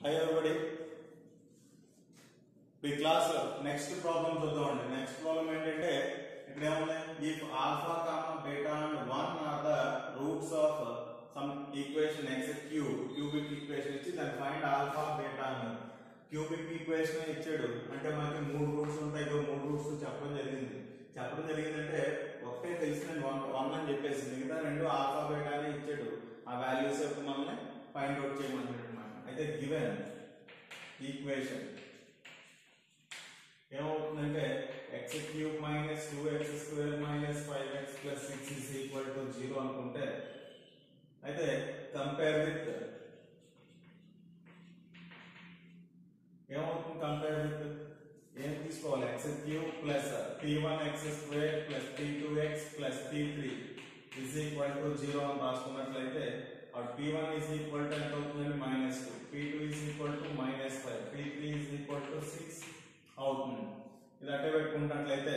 High ఎవరిబడి ఈ class next problem చూద్దామండి నెక్స్ట్ ప్రాబ్లం ఏంటంటే ఇక్కడ ఏముంది if alpha comma beta and one are the roots of some equation x cube cubic equation ఇచ్చి దాన్ని ఫైండ్ ఆల్ఫా బీటా అన్నారు క్యూబిక్ ఈక్వేషన్ ఇచ్చాడు అంటే మనకి మూడు రూట్స్ ఉంటాయి ఇదో మూడు రూట్స్ చెప్పడం జరిగింది చెప్పడం జరిగిందంటే ఒకటే తెలిసిన వన్ వన్ అని చెప్పేసి మిగతా రెండు ఆల్ఫా బీటా అని ఇచ్చాడు ఆ వాల్యూస్ యొక్క మనల్ని ఫైండ్ అవుట్ చేయమంటాడు అనమాట అయితే గివెన్ ఈక్వేషన్ ఏమవుతుందంటే x cube minus two x square minus five x plus six is equal to zero అనుకుంటే అయితే కంపేర్ విత్ ఏమవుతుంది కంపేర్ విత్ ఏం తీసుకోవాలి x cube plus t one x square plus t two x plus t three is equal to zero అని రాసుకున్నట్లయితే అప్పుడు p one is equal to ఎంత అవుతుందండి minus two p two is equal to minus five p three is equal to six అవుతుంది ఇది అట్టే పెట్టుకున్నట్లయితే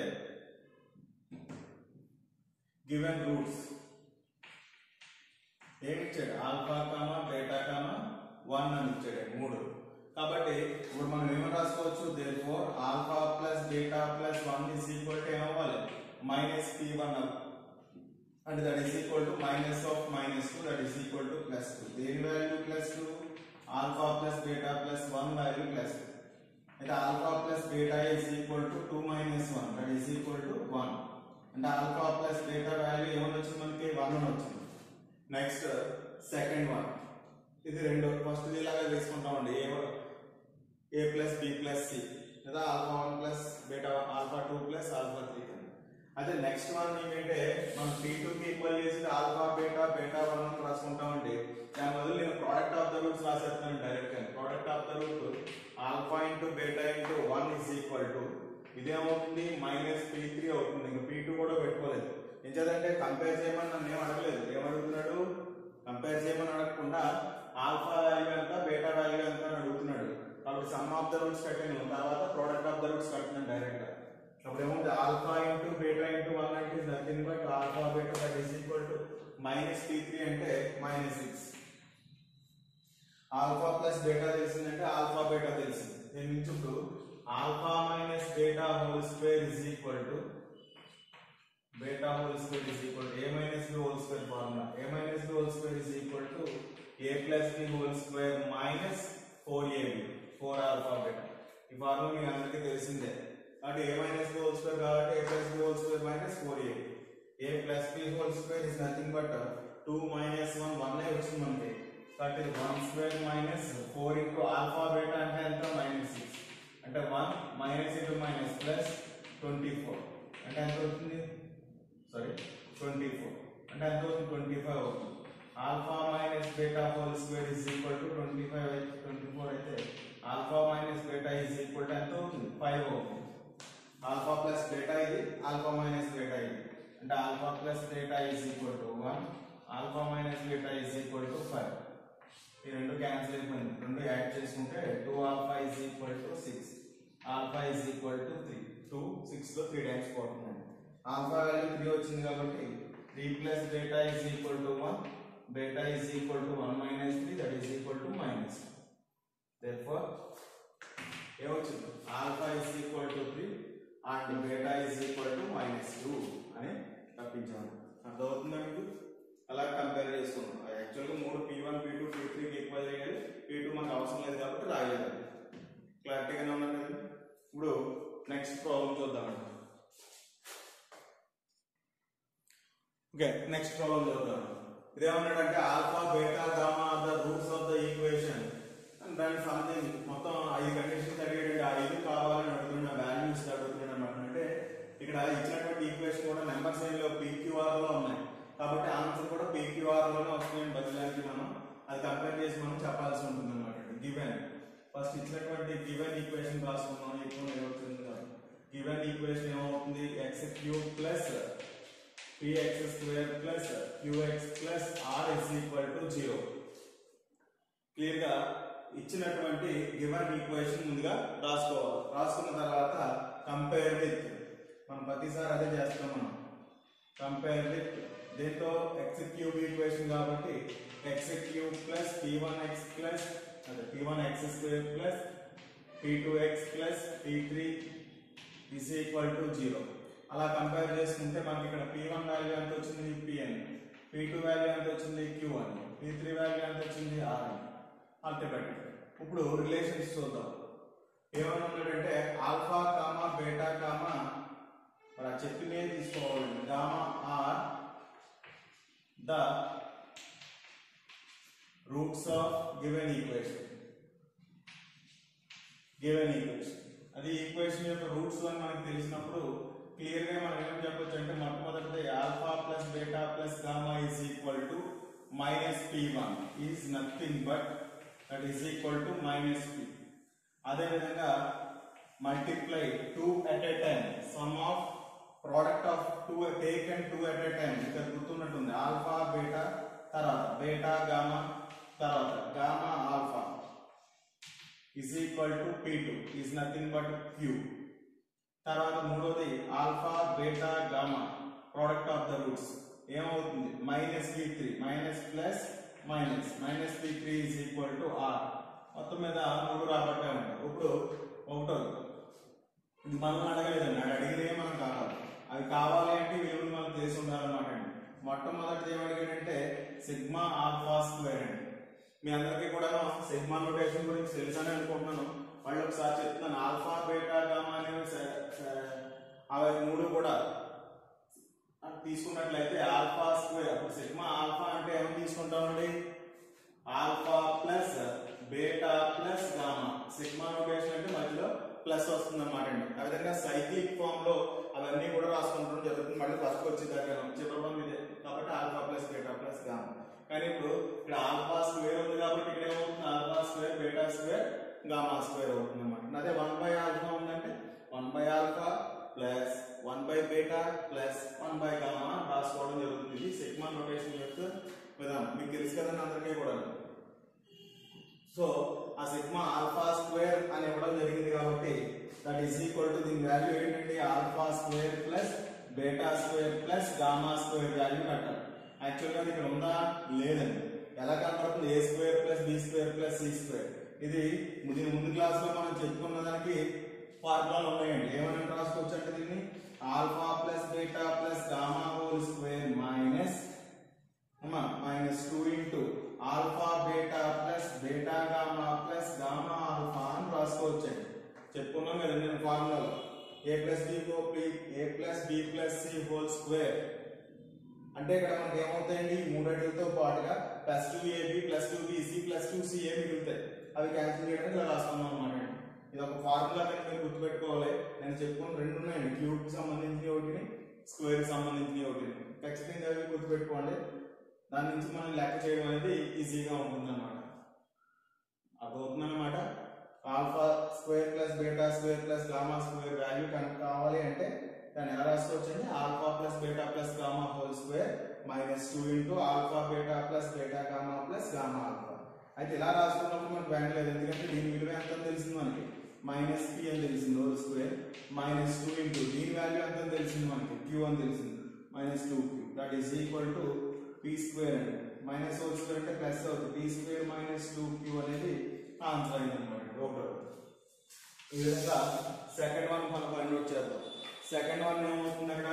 given roots ఏమి ఇచ్చాడు alpha comma beta comma one అని ఇచ్చాడు మూడు కాబట్టి ఇప్పుడు మనం ఏమని రాసుకోవచ్చు therefore alpha plus beta plus one is equal to ఏమవ్వాలి మైనస్ పీ వన్ అంటే that is equal to minus of minus two that is equal to plus two దేని value plus two alpha plus beta plus one value plus two అయితే alpha plus beta is equal to two minus one that is equal to one అంటే alpha plus beta value ఏమని వచ్చింది మనకి one అని వచ్చింది next second one ఇది రెండో first ఇలాగా తీసుకుంటామండి a a plus b plus c లేదా alpha one plus beta alpha two plus alpha three అదే నెక్స్ట్ వన్ ఏంటంటే మనం టీ టూ కి ఈక్వల్ చేసి ఆల్ఫా బీటా బీటా వన్ అని రాసుకుంటామండి దాని బదులు నేను ప్రోడక్ట్ ఆఫ్ ద రూట్స్ రాసేస్తాను డైరెక్ట్ గా product of the root alpha into beta into one is equal to ఇదేమవుతుంది మైనస్ పీ త్రీ అవుతుంది ఇంకా పీ టూ కూడా పెట్టుకోలేదు ఎంచేదంటే కంపేర్ చేయమని నన్ను ఏం అడగలేదు ఏమడుగుతున్నాడు కంపేర్ చేయమని అడగకుండా ఆల్ఫా వాల్యూ ఎంత బీటా వాల్యూ ఎంత అని అడుగుతున్నాడు కాబట్టి సమ్ ఆఫ్ ద రూట్స్ కట్టాను తర్వాత ప్రోడక్ట్ ఆఫ్ ద రూట్స్ కట్టినాను డైరెక్ట్ గా అప్పుడు ఏముంది alpha into beta into one అంటే nothing but alpha beta that is equal to minus p three అంటే minus six alpha plus beta తెలిసిందంటే ఆల్ఫా బీటా తెలిసింది దీని నుంచి ఇప్పుడు alpha minus beta whole square is equal to beta whole square is equal to a minus b whole square formula a minus b whole square is equal to a plus b whole square minus four a b four alpha beta ఈ formula మీకు అందరికీ తెలిసిందే కాబట్టి a minus b whole square కాబట్టి a plus b whole square minus four a b a plus b whole square is nothing but two minus one one వచ్చింది మనకి కాబట్టి one square minus four into alpha beta అంటే ఎంత minus six అంటే one minus into minus plus twenty four అంటే ఎంత అవుతుంది sorry twenty four అంటే ఎంత అవుతుంది ట్వంటీ ఫైవ్ అవుతుంది alpha minus beta whole square is equal to twenty five అయితే ట్వంటీ ఫోర్ అయితే alpha minus beta is equal to ఎంత అవుతుంది ఫైవ్ అవుతుంది ఆల్ఫా ప్లస్ బీటా ఇది ఆల్ఫా మైనస్ బీటా ఇది అంటే alpha plus beta is equal to one alpha minus beta is equal to five ఈ రెండు క్యాన్సిల్ అయిపోయింది రెండు యాడ్ చేసుకుంటే two alpha is equal to six alpha is equal to three two six లో three times పోతుంది alpha value three వచ్చింది కాబట్టి three plus beta is equal to one beta is equal to one minus three that is equal to minus therefore ఏమొచ్చింది alpha is equal to three and beta is equal to minus two అని తప్పించాము అర్థమవుతుందా మీకు అలా compare చేసుకున్నాం యాక్చువల్గా మూడు p one p two p త్రీకి ఈక్వల్ చేయాలి పీ టూ మనకు అవసరం లేదు కాబట్టి రాయాలి క్లారిటీగానే ఉన్నారు కదా ఇప్పుడు నెక్స్ట్ ప్రాబ్లం చూద్దామండి ఓకే నెక్స్ట్ ప్రాబ్లం చూద్దాం ఇదేమన్నాడంటే alpha beta gamma are the roots of the equation and దాని సంథింగ్ మొత్తం ఐదు కండిషన్స్ అడిగాడు ఆ ఐదు కావాలని అడుగుతున్న వాల్యూస్ అడుగుతున్నాడు అనమాట అంటే ఇక్కడ ఇచ్చినటువంటి ఈక్వేషన్ కూడా నెంబర్ సైన్ లో పీక్యూఆర్ లో ఉన్నాయి కాబట్టి ఆన్సర్ కూడా పీక్యూఆర్ లోనే వస్తున్నాయని బదిలానికి మనం అది కంపేర్ చేసి మనం చెప్పాల్సి ఉంటుంది అనమాట గివెన్ ఫస్ట్ ఇచ్చినటువంటి గివెన్ ఈక్వేషన్ రాసుకున్నాం ఎక్కువ ఏమవుతుంది గివెన్ ఈక్వేషన్ ఏమవుతుంది x cube plus px square plus qx plus r is equal to zero clear గా ఇచ్చినటువంటి గివెన్ ఈక్వేషన్ ముందుగా రాసుకోవాలి రాసుకున్న తర్వాత కంపేర్ విత్ మనం ప్రతిసారి అదే చేస్తాం మనం కంపేర్ విత్ దీంతో ఎక్స్ క్యూబ్ ఈక్వేషన్ కాబట్టి x cube plus p one x plus అదే p one x square plus p two x plus p three is equal to zero అలా కంపేర్ చేసుకుంటే మనకి ఇక్కడ పీ వన్ వాల్యూ ఎంత వచ్చింది PN P two value ఎంత వచ్చింది క్యూ అని పీ త్రీ వాల్యూ ఎంత వచ్చింది ఆర్ అని అల్టిమేట్ ఇప్పుడు రిలేషన్స్ చూద్దాం ఏమని ఉన్నాడంటే ఆల్ఫా కామా బీటా కామా మరి ఆ చెప్పినే తీసుకోవాలండి gamma are the roots of given equation given equation అది ఈక్వేషన్ యొక్క రూట్స్ అని మనకు తెలిసినప్పుడు క్లియర్ గా మనం ఏం చెప్పొచ్చు అంటే మొట్టమొదటిది alpha plus beta plus gamma is equal to minus p one is nothing but that is equal to minus p అదేవిధంగా multiply two at a time sum of product of two take and two at a time ఇక్కడ గుర్తున్నట్టుంది alpha beta తర్వాత beta gamma తర్వాత gamma alpha is equal to P2 is nothing but Q. తర్వాత మూడోది alpha beta gamma product of the roots ఏమవుతుంది minus b three minus plus minus minus b three is equal to r మొత్తం మీద మూడు రాబట్టే ఉంటాయి ఇప్పుడు ఒకటోది ఇది మనం అడగలేదండి అది అడిగితే మనం కావాలి అవి కావాలి అంటే విలువలు మనకు తెలిసి ఉండాలన్నమాట అండి మొట్టమొదటి ఏం అడిగాడంటే సిగ్మా ఆల్ఫా స్క్వేర్ అండి మీ అందరికీ కూడా సిగ్మా నోటేషన్ గురించి తెలుసని అనుకుంటున్నాను మళ్ళీ ఒకసారి చెప్తున్నాను ఆల్ఫా బీటా గామా అనేవి స- స- అవి మూడు కూడా తీసుకున్నట్లయితే ఆల్ఫా స్క్వేర్ అప్పుడు సిగ్మా ఆల్ఫా అంటే ఏమని తీసుకుంటామండి alpha plus beta plus gamma sigma notation అంటే మధ్యలో ప్లస్ వస్తుంది అనమాట అండి ఆ విధంగా సైక్లిక్ ఫామ్ లో అవన్నీ కూడా రాసుకుంటడం జరుగుతుంది మళ్ళీ ఫస్ట్ వచ్చే దగ్గర చివరి ఇదే కాబట్టి alpha plus beta plus gamma కానీ ఇప్పుడు ఇక్కడ ఆల్ఫా స్క్వేర్ ఉంది కాబట్టి ఇక్కడ ఏమవుతుంది alpha square beta square gamma square అవుతుంది అనమాట అదే వన్ బై ఆల్ఫా ఉందంటే one by alpha plus one by beta plus one by gamma రాసుకోవడం జరుగుతుంది ఇది సిగ్మా నోటేషన్ యొక్క విధానం మీకు తెలుసు కదండి అందరికీ కూడా సో ఆ సిగ్మా ఆల్ఫా స్క్వేర్ అని ఇవ్వడం జరిగింది కాబట్టి దట్ ఈస్ ఈక్వల్ టు దీని వాల్యూ ఏంటంటే alpha square plus beta square plus gamma square value కట్టాలి యాక్చువల్గా అది ఇక్కడ ఉందా లేదండి ఎలా కనబడుతుంది a square plus b square plus c square ఇది దీని ముందు క్లాస్ లో మనం చెప్పుకున్న దానికి ఫార్ములాలు ఉన్నాయండి ఏమని రాసుకోవచ్చు అంటే దీన్ని alpha plus beta plus gamma whole square minus అమ్మా minus two into alpha beta plus beta gamma plus gamma alpha అని రాసుకోవచ్చండి చెప్పుకున్నాం కదా నేను ఫార్ములాలో a plus b b a plus b plus c whole square అంటే ఇక్కడ మనకి ఏమవుతాయండి ఈ మూడింటితో పాటుగా plus two a b plus two b c plus two c a మిగులుతాయి అవి క్యాన్సిల్ చేయడానికి ఇలా రాసుకున్నాం అనమాట అండి ఇది ఒక ఫార్ములా కింద మీరు గుర్తుపెట్టుకోవాలి నేను చెప్పుకున్న రెండు ఉన్నాయండి క్యూబ్ కి సంబంధించిన ఒకటిని స్క్వేర్ కి సంబంధించిన ఒకటిని ఖచ్చితంగా అవి గుర్తుపెట్టుకోండి దాని నుంచి మనం లెక్క చేయడం అనేది ఈజీగా ఉంటుంది అనమాట అర్థమవుతుందన్నమాట alpha square plus beta square plus gamma square value కనుక కావాలి అంటే దాన్ని ఎలా రాసుకోవచ్చు అంటే alpha plus beta plus gamma whole square minus two into alpha beta plus beta gamma plus gamma alpha అయితే ఇలా రాసుకున్నప్పుడు మనకు వాల్యూ లేదు ఎందుకంటే దీని విలువ ఎంత అని తెలిసింది మనకి మైనస్ పి అని తెలిసింది whole square minus two into దీని వాల్యూ ఎంత అని తెలిసింది మనకి క్యూ అని తెలిసింది minus two q that is equal to p square అండి మైనస్ హోల్ స్క్వేర్ అంటే ప్లస్ అవుతుంది p square minus two q అనేది ఆన్సర్ అయింది అనమాట ఒకటో ఈ విధంగా సెకండ్ వన్ మనం ఫైండ్ అవుట్ చేద్దాం సెకండ్ వన్ ఏమవుతుంది అక్కడ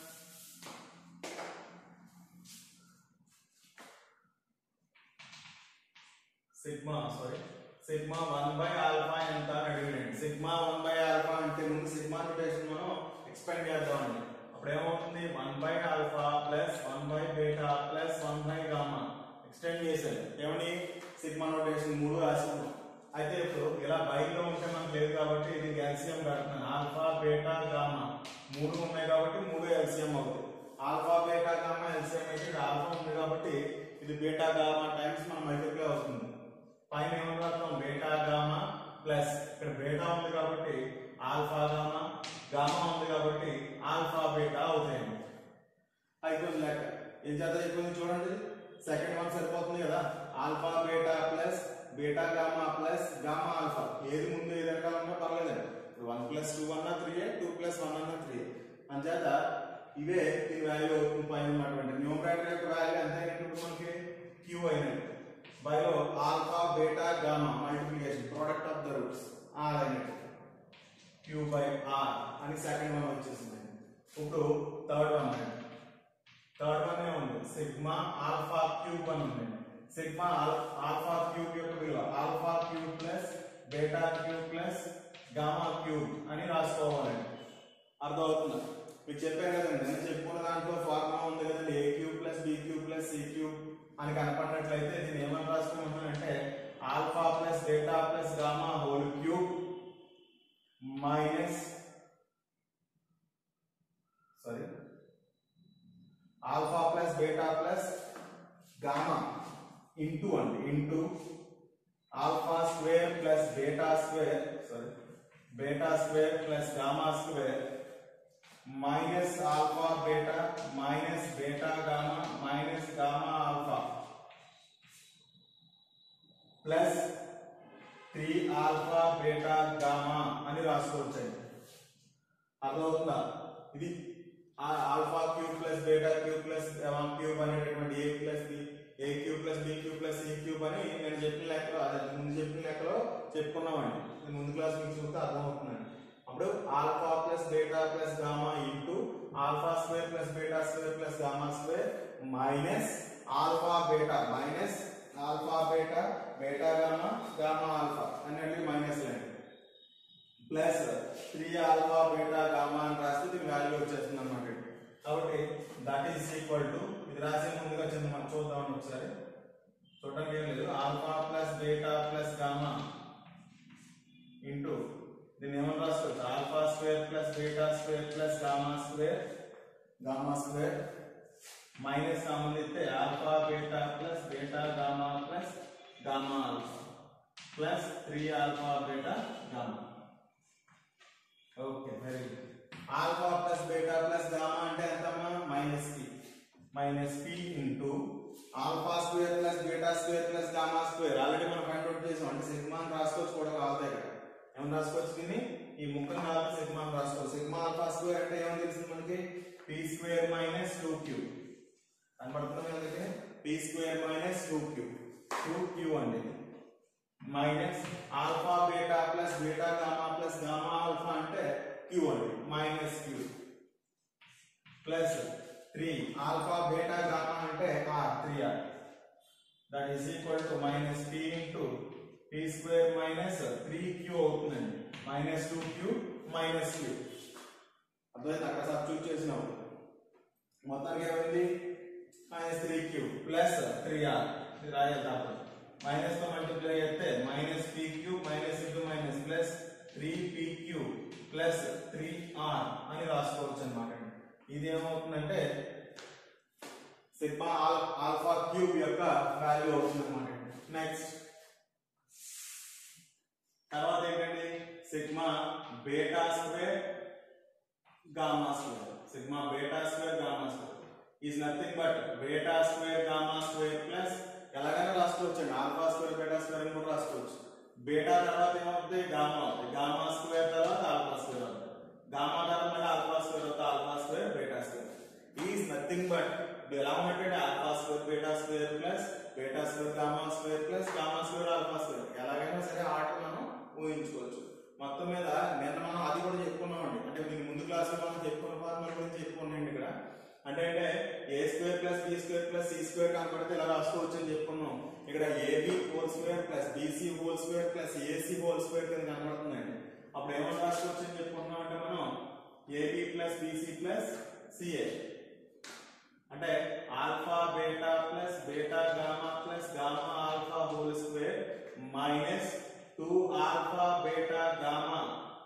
sigma sorry sigma one by alpha ఎంత అని అడిగాడండి సిగ్మా వన్ బై ఆల్ఫా అంటే ముందు సిగ్మా నోటేషన్ మనం ఎక్స్పెండ్ చేద్దామండి అప్పుడు ఏమవుతుంది one by alpha plus one by beta plus one by gamma extend చేశారు ఏమని సిగ్మా నోటేషన్ మూడు రాసుకున్నాం అయితే ఇప్పుడు ఇలా బైలో ఉంటే మనకు లేదు కాబట్టి ఇది ఎల్సిఎం కడుతున్నాను ఆల్ఫా బీటా గామా మూడు ఉన్నాయి కాబట్టి మూడు ఎల్సిఎం అవుతుంది ఆల్ఫా బీటా గామా ఎల్సిఎం అయితే ఇక్కడ ఆల్ఫా ఉంది కాబట్టి ఇది బీటా గామా టైమ్స్ మనం మల్టిప్లై అవుతుంది పైన ఏమని రాస్తాం బీటా గామా ప్లస్ ఇక్కడ బీటా ఉంది కాబట్టి ఆల్ఫా గామా గామా ఉంది కాబట్టి ఆల్ఫా బీటా అవుతాయి అయిపోయింది లెక్క ఏం చేద్దాం అయిపోయింది చూడండి సెకండ్ వన్ సరిపోతుంది కదా alpha beta plus beta gamma plus gamma alpha ఏది ముందు ఏది వెనకాలన్నా పర్లేదండి ఇప్పుడు వన్ ప్లస్ టూ అన్నా త్రీ టూ ప్లస్ వన్ అన్నా త్రీ అంచేత ఇవే ఈ వాల్యూ అవుతుంది పైన ఉన్నటువంటి న్యూమరేటర్ యొక్క వాల్యూ ఎంత అయినట్టు మనకి క్యూ అయినట్టు బైలో alpha beta gamma multiplication product of the roots r అనేది క్యూ బై ఆర్ అని సెకండ్ వన్ వచ్చేసింది ఇప్పుడు థర్డ్ వన్ థర్డ్ వన్ ఏ ఉంది సిగ్మా ఆల్ఫా క్యూబ్ అని ఉంది సిగ్మా ఆల్ఫా క్యూబ్ యొక్క విలువ alpha cube plus beta cube plus gamma cube అని రాసుకోవాలండి అర్థమవుతుందా మీకు చెప్పాను కదండి నేను చెప్పుకున్న దాంట్లో ఫార్ములా ఉంది కదండి a cube plus b cube plus c cube అని కనపడినట్లయితే దీన్ని ఏమని రాసుకోమంటానంటే alpha plus beta plus gamma whole cube minus sorry alpha plus beta plus gamma into అండి into alpha square plus beta square sorry beta square plus gamma square minus alpha beta minus beta gamma minus gamma alpha plus three alpha beta gamma అని రాసుకోవచ్చండి అర్థమవుతుందా ఇది ఆ- alpha cube plus beta cube plus one cube అనేటటువంటి a plus b a cube plus b cube plus c cube అని నేను చెప్పిన లెక్కలో అదే ముందు చెప్పిన లెక్కలో చెప్పుకున్నామండి ఇది ముందు క్లాస్ మీకు చూస్తే అర్థమవుతుందండి అప్పుడు alpha plus beta plus gamma into alpha square plus beta square plus gamma square minus alpha beta minus alpha beta beta gamma gamma alpha అనేది మైనస్ లేండి plus three alpha beta gamma అని రాస్తే దీని value వచ్చేస్తుంది అనమాట కాబట్టి that is equal to ఇది రాసే ముందుగా వచ్చింది మనం చూద్దామని ఒకసారి చూడడానికి ఏం లేదు alpha plus beta plus gamma into దీన్ని ఏమని రాసుకోవచ్చు alpha square plus beta square plus gamma square gamma square minus common ఇస్తే alpha beta plus beta gamma plus gamma alpha plus three alpha beta gamma okay very good alpha plus beta plus gamma అంటే ఎంతమ్మా minus p minus p into alpha square plus beta square plus gamma square already మనం find out చేసాం అంటే sigma అని రాసుకోవచ్చు కూడా కావాలి ఇక్కడ ఏమని రాసుకోవచ్చు దీన్ని ఈ ముక్కను కావాలి సిగ్మా అని రాసుకోవచ్చు సిగ్మా ఆల్ఫా స్క్వేర్ అంటే ఏమని తెలిసింది మనకి p square minus two q కనపడుతుంది మనకి p square minus two q two q అండి minus alpha beta plus beta gamma plus gamma alpha అంటే క్యూ అండి minus q plus three alpha beta gamma అంటే r three r that is equal to minus p into p square minus three q అవుతుందండి minus two q minus q అర్థమైంది అక్కడ substitute చేసినప్పుడు మొత్తానికి ఏమైంది minus three q plus three r ఇది రాయాలి దాంట్లో మైనస్ తో మల్టిప్లై చేస్తే minus p q minus into minus plus three p q plus three r అని రాసుకోవచ్చు అనమాట ఇది ఏమవుతుందంటే సిగ్మా ఆల్ ఆల్ఫా క్యూబ్ యొక్క వాల్యూ అవుతుంది అనమాట నెక్స్ట్ తర్వాత ఏంటండి sigma beta square gamma square sigma beta square gamma square is nothing but beta square gamma square plus ఎలాగైనా రాసుకోవచ్చు అండి ఆల్ఫా స్క్వేర్ బేటా స్క్వేర్ అని కూడా రాసుకోవచ్చు బేటా తర్వాత ఏమవుతుంది గామా అవుతుంది గామా స్క్వేర్ తర్వాత ఆల్ఫా స్క్వేర్ అవుతుంది గామా తర్వాత మళ్ళీ ఆల్ఫా స్క్వేర్ అవుతుంది alpha square beta square is nothing but ఎలా ఉన్నట్టు alpha square beta square plus beta square gamma square plus gamma square alpha square ఎలాగైనా సరే ఆట మనం ఊహించుకోవచ్చు మొత్తం మీద నిన్న మనం అది కూడా చెప్పుకున్నామండి అంటే దీని ముందు క్లాస్ లో మనం చెప్పుకున్న ఫార్ములా గురించి చెప్పుకున్నాండి ఇక్కడ అంటే అంటే a square plus b square plus c square కనపడితే ఇలా రాసుకోవచ్చు అని చెప్పుకున్నాం ఇక్కడ a b whole square plus b c whole square plus a c whole square కింద కనపడుతుందండి అప్పుడు ఏమని రాసుకోవచ్చు అని చెప్పుకున్నాం అంటే మనం a b plus b c plus c a అంటే alpha beta plus beta gamma plus gamma alpha whole square minus two alpha beta gamma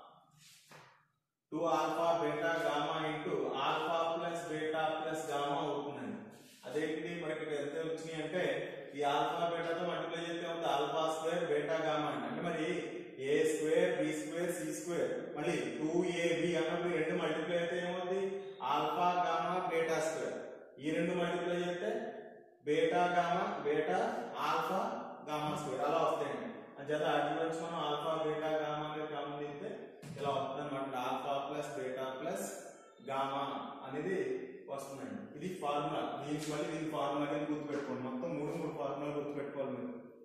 two alpha beta gamma into alpha plus beta plus gamma అవుతుందండి అదేంటిది మనకి ఇక్కడ ఎంత వచ్చినాయి అంటే ఈ ఆల్ఫా బీటాతో మల్టిప్లై చేస్తే ఉంది ఆల్ఫా స్క్వేర్ బీటా గామా అండి అంటే మరి a square b square c square మళ్ళీ టూ ఏ బి అన్నప్పుడు ఈ రెండు మల్టిప్లై అయితే ఏమవుతుంది ఆల్ఫా గామా బీటా స్క్వేర్ ఈ రెండు మల్టిప్లై చేస్తే beta gamma beta alpha gamma square అలా వస్తాయండి అంచేత అటు నుంచి మనం ఆల్ఫా బీటా గామా అనేది కామన్ తీస్తే ఇలా వస్తుంది అనమాట alpha plus beta plus gamma అనేది వస్తుందండి ఇది ఫార్ములా దీనికి మళ్ళీ దీని ఫార్ములా అనేది గుర్తుపెట్టుకోండి మొత్తం మూడు మూడు ఫార్ములా గుర్తుపెట్టుకోవాలి మీరు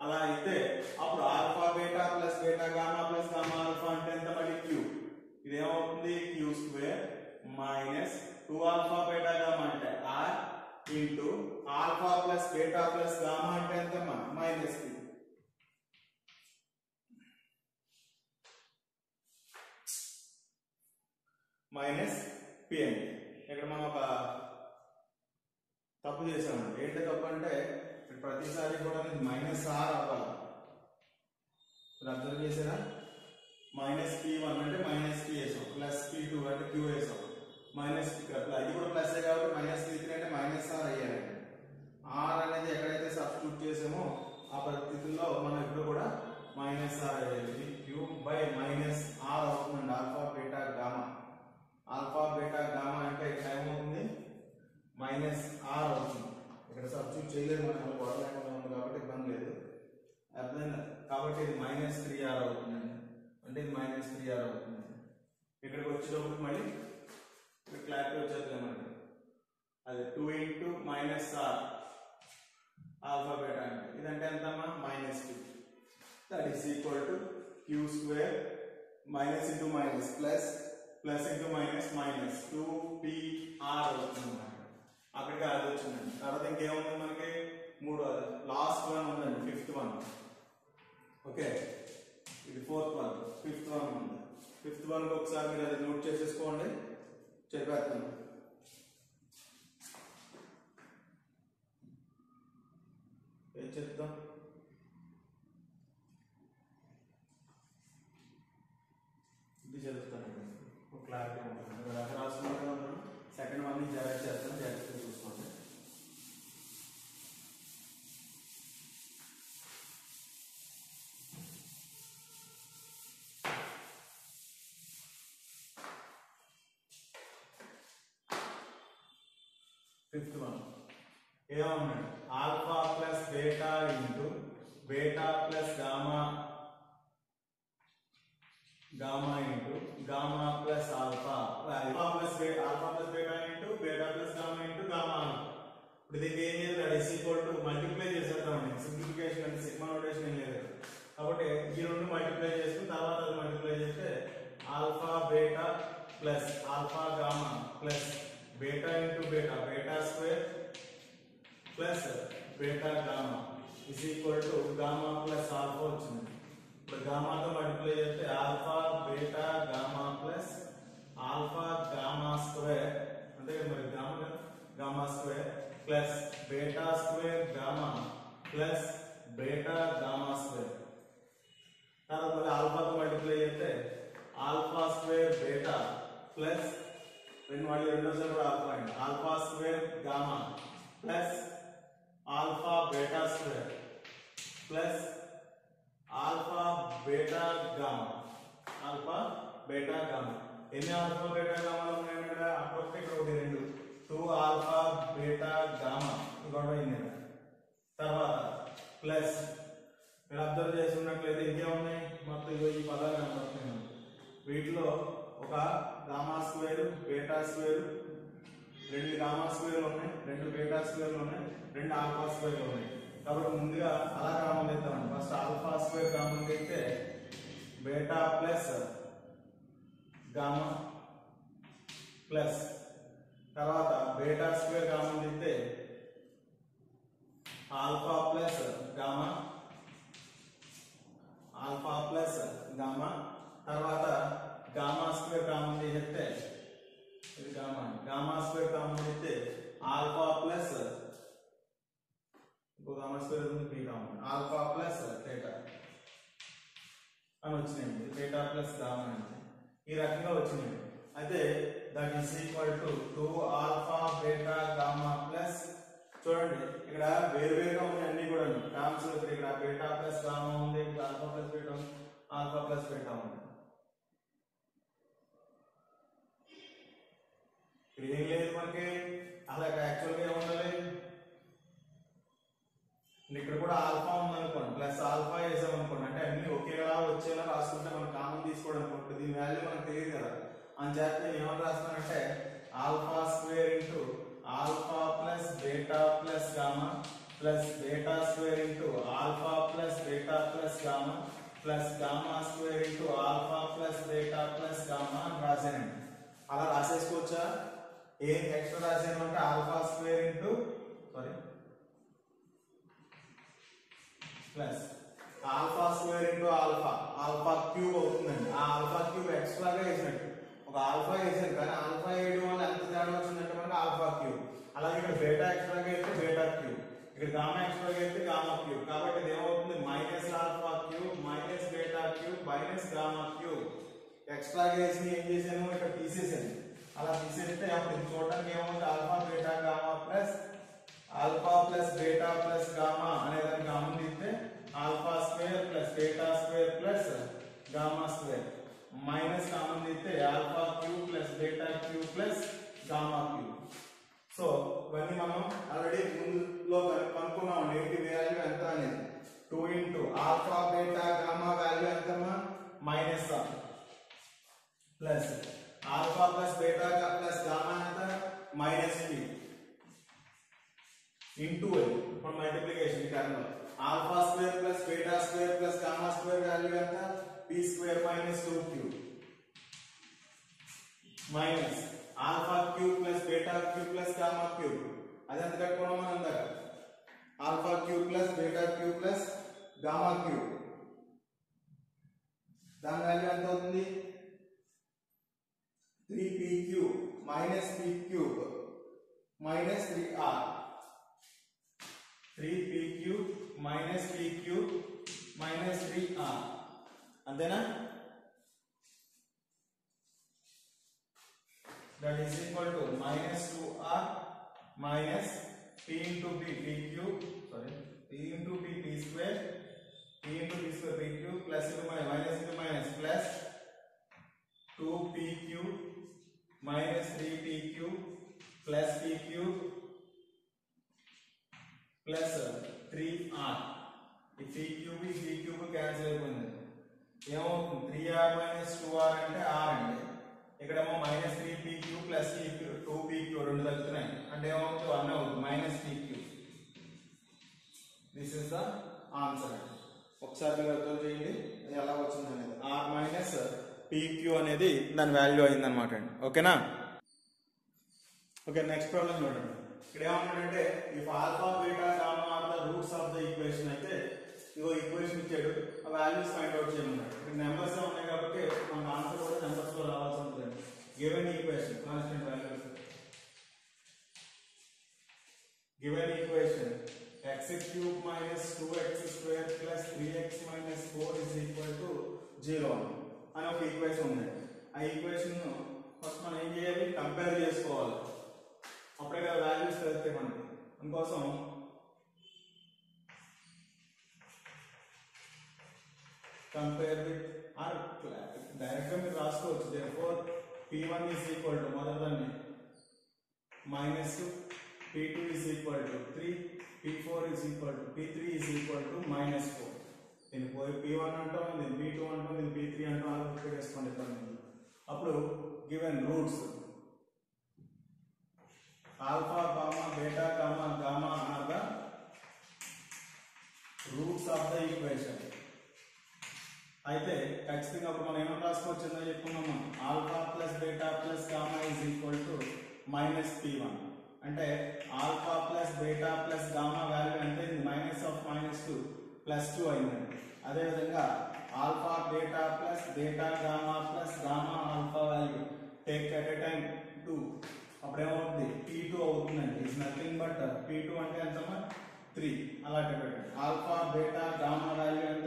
అలా అయితే అప్పుడు alpha beta plus beta gamma plus gamma alpha అంటే ఎంత మళ్ళీ క్యూ ఇది ఏమవుతుంది q square minus two alpha beta gamma అంటే r into alpha plus beta plus gamma అంటే ఎంత మైనస్ క్యూ మైనస్ పిఎన్ ఇక్కడ మనం ఒక తప్పు చేసామండి ఏంటి తప్పు అంటే ఇక్కడ ప్రతిసారి కూడా నేను మైనస్ ఆర్ అవ్వాలి మీరు అబ్జర్వ్ చేసారా మైనస్ పీ వన్ అంటే మైనస్ పీ వేసాం ప్లస్ పీ టూ అంటే క్యూ వేసాం మైనస్ అది కూడా ప్లస్ కాబట్టి మైనస్ పీ త్రీ అంటే మైనస్ ఆర్ అయ్యాలి ఆర్ అనేది ఎక్కడైతే సబ్స్టిట్యూట్ చేసామో ఆ పరిస్థితుల్లో మనం ఇప్పుడు కూడా మైనస్ ఆర్ అయ్యేది క్యూ బై మైనస్ ఆర్ అవుతుందండి alpha beta gamma alpha beta gamma అంటే ఇక్కడ ఏమవుతుంది మైనస్ ఆర్ అవుతుంది ఇక్కడ సబ్స్టిట్యూట్ చేయలేదు మనం గొడవ లేకుండా ఉంది కాబట్టి ఇబ్బంది లేదు అర్థమైందా కాబట్టి ఇది మైనస్ త్రీ ఆర్ అవుతుందండి అంటే ఇది మైనస్ త్రీ ఆర్ అవుతుంది ఇక్కడికి వచ్చేటప్పుడు మళ్ళీ ఇక్కడ క్లారిటీ వచ్చేద్దామండి అది two into minus r alpha beta అంటే ఇదంటే ఎంతమ్మా minus two that is equal to q square minus into minus plus plus into minus minus two p r అవుతుంది అన్నమాట అక్కడికి అది వచ్చిందండి తర్వాత ఇంకేముంది మనకి మూడు లాస్ట్ వన్ ఉందండి ఫిఫ్త్ వన్ ఓకే ఇది ఫోర్త్ వన్ ఫిఫ్త్ వన్ ఉంది ఫిఫ్త్ వన్ ఒకసారి మీరు అది నోట్ చేసేసుకోండి చెప్పేస్తాను ఏం చెప్తాం ఇది చదువుతానండి ఒక క్లారిటీ ఉంటుంది ఇక్కడ దాకా రాసుకున్నాం కదా మనం సెకండ్ వన్ నుంచి జాగ్రత్త చేస్తాం జాగ్రత్తగా చూసుకోండి ఫిఫ్త్ వన్ ఏమన్నాడు alpha plus beta into beta plus gamma gamma into gamma plus alpha alpha plus alpha plus beta into beta plus gamma into gamma ఇప్పుడు దీనికి ఏం చేయాలి ఇస్ ఈక్వల్ టు మల్టిప్లై చేసేద్దామండి సింప్లిఫికేషన్ అంటే సిగ్మా నోటేషన్ ఏం లేదు కాబట్టి ఈ రెండు మల్టిప్లై చేసుకుని తర్వాత అది మల్టిప్లై చేస్తే alpha beta plus alpha gamma plus beta into beta beta square plus beta gamma is equal to gamma plus alpha వచ్చింది ఇప్పుడు గామాతో మల్టిప్లై చేస్తే alpha beta gamma plus alpha gamma square అంతే కదా మరి గామా కదా gamma square plus beta square gamma plus beta gamma square తర్వాత మళ్ళీ ఆల్ఫాతో మల్టిప్లై చేస్తే ఆల్ఫా స్క్వేర్ బీటా ప్లస్ రెండు మళ్ళీ రెండోసారి కూడా ఆల్ఫా అండి alpha square gamma plus alpha beta square plus alpha beta gamma alpha beta gamma ఎన్ని ఆల్ఫా బీటా గామాలు ఉన్నాయి ఇక్కడ అక్కడ ఒకటి ఇక్కడ ఒకటి రెండు టూ ఆల్ఫా బీటా గామా గొడవ అయింది ఇక్కడ. తర్వాత ప్లస్ మీరు అబ్జర్వ్ చేస్తున్నట్లయితే ఇంకేమున్నాయి మొత్తం ఇగో ఈ పదాలు కనబడుతున్నాయి మనకు. వీటిలో ఒక గామా స్క్వేర్ బీటా స్క్వేర్ రెండు గామా స్క్వేర్లు ఉన్నాయి రెండు బీటా స్క్వేర్లు ఉన్నాయి రెండు ఆల్ఫా స్క్వేర్లు ఉన్నాయి కాబట్టి ముందుగా అలా కామన్ తెద్దామండి ఫస్ట్ ఆల్ఫా స్క్వేర్ కామన్ తెస్తే బీటా ప్లస్ గామా ప్లస్ తర్వాత బీటా స్క్వేర్ కామన్ తెస్తే alpha plus gamma alpha plus gamma తర్వాత గామా స్క్వేర్ కామన్ చేస్తే ఇది గామా గామా స్క్వేర్ కామన్ చేస్తే ఆల్ఫా ప్లస్ ఇంకో గామా స్క్వేర్ ఉంది b common alpha plus theta అని వచ్చినాయి థీటా ప్లస్ గామా అంటే ఈ రకంగా వచ్చినాయి అయితే that is equal to two alpha beta gamma plus చూడండి ఇక్కడ వేరు వేరుగా ఉన్నాయి అన్ని కూడా టర్మ్స్ ఇక్కడ బీటా ప్లస్ గామా ఉంది ఇక్కడ ఆల్ఫా ప్లస్ బీటా ఉంది ఆల్ఫా ప్లస్ బీటా ఉంది ఇక్కడ ఏం లేదు మనకి అలా యాక్చువల్ గా ఏముండాలి ఇక్కడ కూడా ఆల్ఫా ఉందనుకోండి ప్లస్ ఆల్ఫా వేసాం అనుకోండి అంటే అన్ని ఒకేలా వచ్చేలా రాసుకుంటే మనం కామన్ తీసుకోవడం అనుకోండి దీని వాల్యూ మనకు తెలియదు కదా అని చేత నేను ఏమని రాస్తున్నానంటే alpha square into alpha plus beta plus gamma plus beta square into alpha plus beta plus gamma plus gamma square into alpha plus beta plus gamma అని రాశానండి అలా రాసేసుకోవచ్చా ఏం ఎక్స్ట్రా రాశాను అంటే alpha square into sorry plus alpha square into alpha alpha cube అవుతుందండి ఆ alpha cube ఎక్స్ట్రాగా వేసినట్టు ఒక ఆల్ఫా వేసాను కానీ ఆల్ఫా వేయడం వల్ల ఎంత తేడా వచ్చిందంటే మనకి ఆల్ఫా క్యూబ్ అలాగే ఇక్కడ బీటా ఎక్స్ట్రాగా అయితే బీటా క్యూబ్ ఇక్కడ గామా ఎక్స్ట్రాగా అయితే గామా క్యూబ్ కాబట్టి ఇది ఏమవుతుంది minus alpha cube minus beta cube minus gamma cube ఎక్స్ట్రాగా వేసి ఏం చేశాను ఇక్కడ తీసేసాను అలా తీసేస్తే అప్పుడు ఇది చూడడానికి ఏమవుతుంది alpha beta gamma plus alpha plus beta plus gamma అనే దాన్ని కామన్ తీస్తే alpha square plus beta square plus gamma square minus common తీస్తే alpha cube plus beta cube plus gamma cube so ఇవన్నీ మనం ఆల్రెడీ ముందులో కను- కనుక్కున్నాం ఏంటి వాల్యూ ఎంత అనేది two into alpha beta gamma value ఎంతమ్మా minus plus alpha plus beta plus gamma ఎంత మైనస్ పి ఇంటూ ఇప్పుడు multiplication term alpha square plus beta square plus gamma square value ఎంత p square minus two q minus alpha cube plus beta cube plus gamma cube అది ఎంత కట్టుకోవడం మనం ఇందాక alpha cube plus beta cube plus gamma cube దాని value ఎంత అవుతుంది three p cube minus p cube minus three r three p cube minus p cube minus three r అంతేనా that is equal to minus 2r minus p into p p cube sorry p into p p square p into p square p cube plus into minus minus into minus plus 2 p cube minus 3 p cube plus p cube plus 3r ఈ p cube ఈ p cube cancel అయిపోయింది ఏమవుతుంది three r minus two r అంటే r అండి ఇక్కడేమో minus three p q plus p q two p q రెండు తగ్గుతున్నాయి అంటే ఏమవుతుంది వన్ అవుతుంది minus p q this is the answer ఒకసారి మీరు అర్థం చేయండి అది ఎలా వచ్చింది అనేది ఆర్ మైనస్ పీ క్యూ అనేది దాని వాల్యూ అయింది అనమాట అండి ఓకేనా ఓకే నెక్స్ట్ ప్రాబ్లం చూడండి ఇక్కడ ఏమన్నాడంటే if alpha beta gamma are the roots of the equation అయితే ఇగో ఈక్వేషన్ ఇచ్చాడు ఆ వాల్యూస్ ఫైండ్ అవుట్ చేయమన్నాడు ఇక్కడ నెంబర్స్ ఉన్నాయి కాబట్టి మన ఆన్సర్ కూడా నెంబర్స్ లో రావాల్సి ఉంటుంది given equation constant values given equation x cube minus two x square plus three x minus four is equal to zero అని ఒక ఈక్వేషన్ ఉంది ఆ ఈక్వేషన్ ఫస్ట్ మనం ఏం చేయాలి కంపేర్ చేసుకోవాలి అప్పుడే కదా వాల్యూస్ తెలుస్తాయి మనకి అందుకోసం కంపేర్ విత్ ఆర్ డైరెక్ట్ గా మీరు రాసుకోవచ్చు therefore p one is equal to మొదటిదాన్ని minus p two is equal to three p four is equal to p three is equal to minus four దీన్ని పోయి P one అంటాం దీన్ని P two అంటాం దీన్ని పీ త్రీ అంటాం అలా గుర్తు చేసుకోండి ఇక్కడ మీరు. అప్పుడు given roots alpha gamma beta gamma gamma are the roots of the equation అయితే ఖచ్చితంగా అప్పుడు మనం ఏమని రాసుకోవచ్చిందో చెప్పుకున్నాం మనం alpha plus beta plus gamma is equal to minus p one అంటే alpha plus beta plus gamma value అంటే ఇది minus of minus two plus two అయిందండి అదేవిధంగా alpha beta plus beta gamma plus gamma alpha value take at a time two అప్పుడేమవుతుంది p two అవుతుందండి it's nothing but p two అంటే ఎంతమ్మా three అలాంటి పెట్టండి ఆల్ఫా బీటా గామా వాల్యూ ఎంత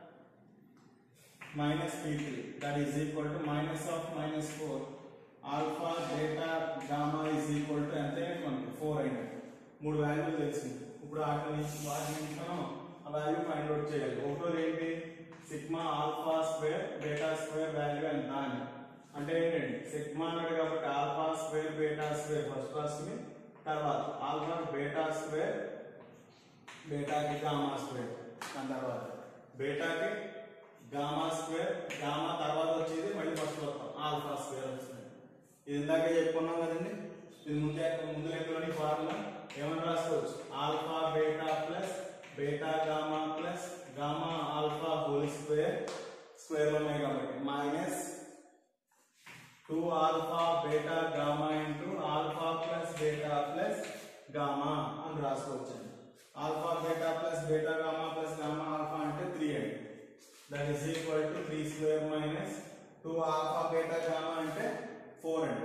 minus p3 that is equal to minus of minus 4 alpha beta gamma is equal to ఎంత అయింది మనకి 4 అయింది మూడు వాల్యూలు తెలిసింది ఇప్పుడు వాటిని వాటి నుంచి మనం ఆ వాల్యూ ఫైండ్ అవుట్ చేయాలి ఒకటోది ఏంటి sigma alpha square beta square value ఎంత అని అంటే ఏంటండి సిగ్మా అన్నాడు కాబట్టి alpha square beta square first రాసుకుని తర్వాత ఆల్ఫా బీటా స్క్వేర్ బీటాకి గామా స్క్వేర్ దాని తర్వాత బీటాకి గామా స్క్వేర్ గామా తర్వాత వచ్చేది మళ్ళీ ఫస్ట్ వస్తాం ఆల్ఫా స్క్వేర్ వస్తుంది ఇది ఇందాక చెప్పుకున్నాం కదండి ఇది ముందే ముందు లెక్కలోని ఫార్ములా ఏమని రాసుకోవచ్చు alpha beta plus beta gamma plus gamma alpha whole square square ఉన్నాయి కాబట్టి minus two alpha beta gamma into alpha plus beta plus gamma అని రాసుకోవచ్చు alpha beta plus beta gamma plus gamma alpha అంటే three అండి that is equal to three square minus two alpha beta gamma అంటే four అండి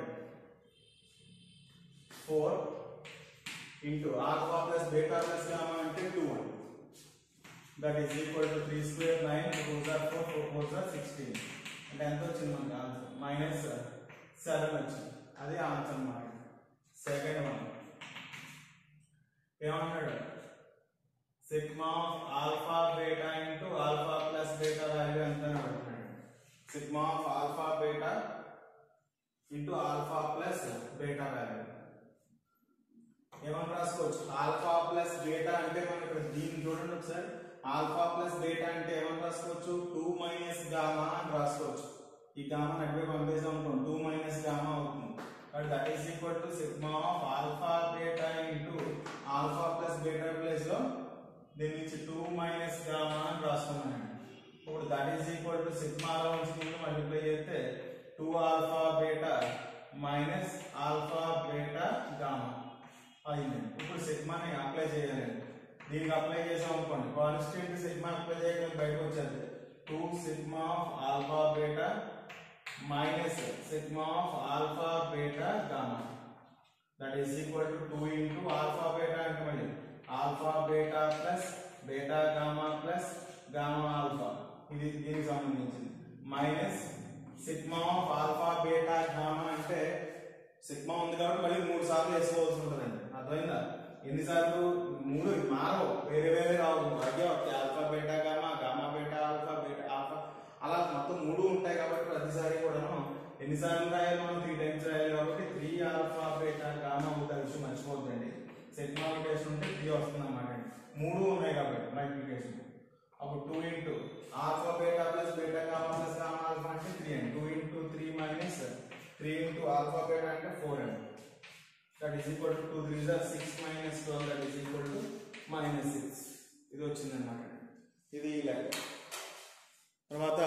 four into alpha plus beta plus gamma అంటే two అండి that is equal to three square nine two జార్ four four four జార్ sixteen అంటే ఎంత వచ్చింది మనకి ఆన్సర్ మైనస్ సెవెన్ వచ్చింది అది ఆన్సర్ అన్నమాట సెకండ్ వన్ ఏమన్నాడు sigma of alpha beta into alpha plus beta value ఎంత అని అడుగుతున్నాడు sigma of alpha beta into alpha plus beta value ఏమని రాసుకోవచ్చు ఆల్ఫా ప్లస్ బీటా అంటే మనం ఇక్కడ దీన్ని చూడండి ఒకసారి ఆల్ఫా ప్లస్ బీటా అంటే ఏమని రాసుకోవచ్చు టూ మైనస్ గామా అని రాసుకోవచ్చు ఈ గామా నడిపే పంపేసాం అనుకోండి టూ మైనస్ గామా అవుతుంది but that is equal to sigma of alpha beta into alpha plus beta place లో దీని నుంచి టూ మైనస్ గామా అని రాస్తున్నానండి ఇప్పుడు దట్ ఈస్ ఈక్వల్ టు సిగ్మాలో ఉంచుకుంటూ మల్టిప్లై చేస్తే two alpha beta minus alpha beta gamma అయింది ఇప్పుడు సిగ్మాని అప్లై చేయాలండి దీనికి అప్లై చేసాం అనుకోండి కాన్స్టెంట్ సిగ్మా అప్లై చేయగలిగి బయటకు వచ్చేది two sigma of alpha beta minus sigma of alpha beta gamma that is equal to two into alpha beta అంటే మళ్ళీ alpha beta plus beta gamma plus gamma alpha ఇది దీనికి సంబంధించింది minus sigma of alpha beta gamma అంటే sigma ఉంది కాబట్టి మళ్ళీ మూడు సార్లు వేసుకోవాల్సి ఉంటుందండి అర్థమైందా ఎన్నిసార్లు మూడు మారవు వేరే వేరే రావు అదే వస్తాయి alpha beta gamma gamma beta alpha beta alpha అలా మొత్తం మూడు ఉంటాయి కాబట్టి ప్రతిసారి కూడాను ఎన్నిసార్లు రాయాలి మనం త్రీ టైమ్స్ రాయాలి కాబట్టి త్రీ ఆల్ఫా బీటా గామా అవుతుంది విషయం మర్చిపోద్దండి సెట్ మల్టిప్లికేషన్ ఉంటే త్రీ వస్తుంది అన్నమాట మూడు ఉన్నాయి కాబట్టి మల్టిప్లికేషన్ అప్పుడు two into alpha beta plus beta gamma plus gamma alpha అంటే త్రీ అండి two into three minus three into alpha beta అంటే ఫోర్ అండి that is equal to two three జార్ six minus twelve that is equal to minus six ఇది వచ్చిందన్నమాట ఇది ఈ లెక్క తర్వాత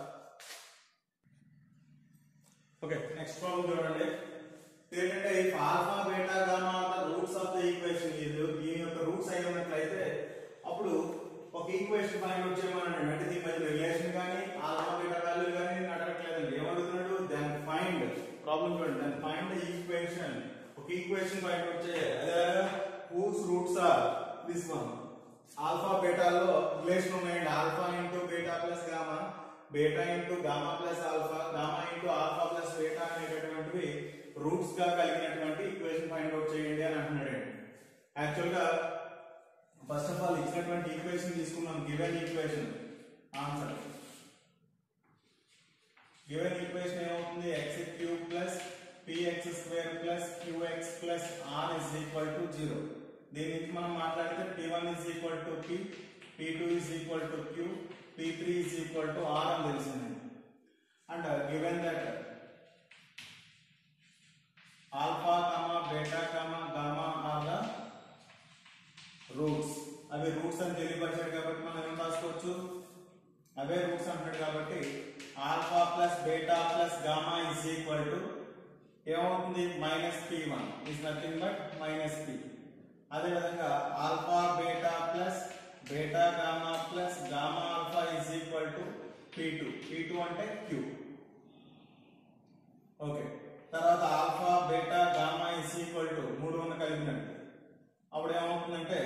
ఓకే నెక్స్ట్ ప్రాబ్లం చూడండి ఏంటంటే if alpha beta gamma the roots of the equation ఇది దీని యొక్క రూట్స్ అయి ఉన్నట్లయితే అప్పుడు ఒక ఈక్వేషన్ ఫైండ్ అవుట్ చేయమన్నాడు అంటే దీని మధ్య రిలేషన్ కానీ ఆల్ఫా బీటా వాల్యూ కానీ నేను అడగట్లేదండి ఏమడుగుతున్నాడు దాన్ ఫైండ్ ప్రాబ్లం చూడండి దాన్ ఫైండ్ ద ఈక్వేషన్ ఒక ఈక్వేషన్ ఫైండ్ అవుట్ చేయాలి అదే whose roots are this one alpha బీటాలో రిలేషన్ ఉన్నాయండి alpha into beta plus gamma beta into gamma plus alpha gamma into alpha plus beta అనేటటువంటివి roots గా కలిగినటువంటి equation find out చేయండి అని అంటున్నాడు యాక్చువల్ గా ఫస్ట్ ఆఫ్ ఆల్ ఇచ్చినటువంటి ఈక్వేషన్ తీసుకున్నాం given equation answer given equation ఏమవుతుంది x cube plus px square plus qx plus r is equal to zero దీని నుంచి మనం మాట్లాడితే p one is equal to p p two is equal to q p three is equal to r అని తెలిసింది and given that alpha comma beta comma gamma are the roots అవి roots అని తెలియపరిచాడు కాబట్టి మనం ఏం రాసుకోవచ్చు అవే రూట్స్ అంటున్నాడు కాబట్టి alpha plus beta plus gamma is equal to ఏమవుతుంది minus p one is nothing but minus p అదేవిధంగా alpha beta plus beta gamma plus gamma alpha is equal to p two p two అంటే q okay తర్వాత alpha beta gamma is equal to మూడు వందలు కలిపినట్టు అప్పుడు ఏమవుతుందంటే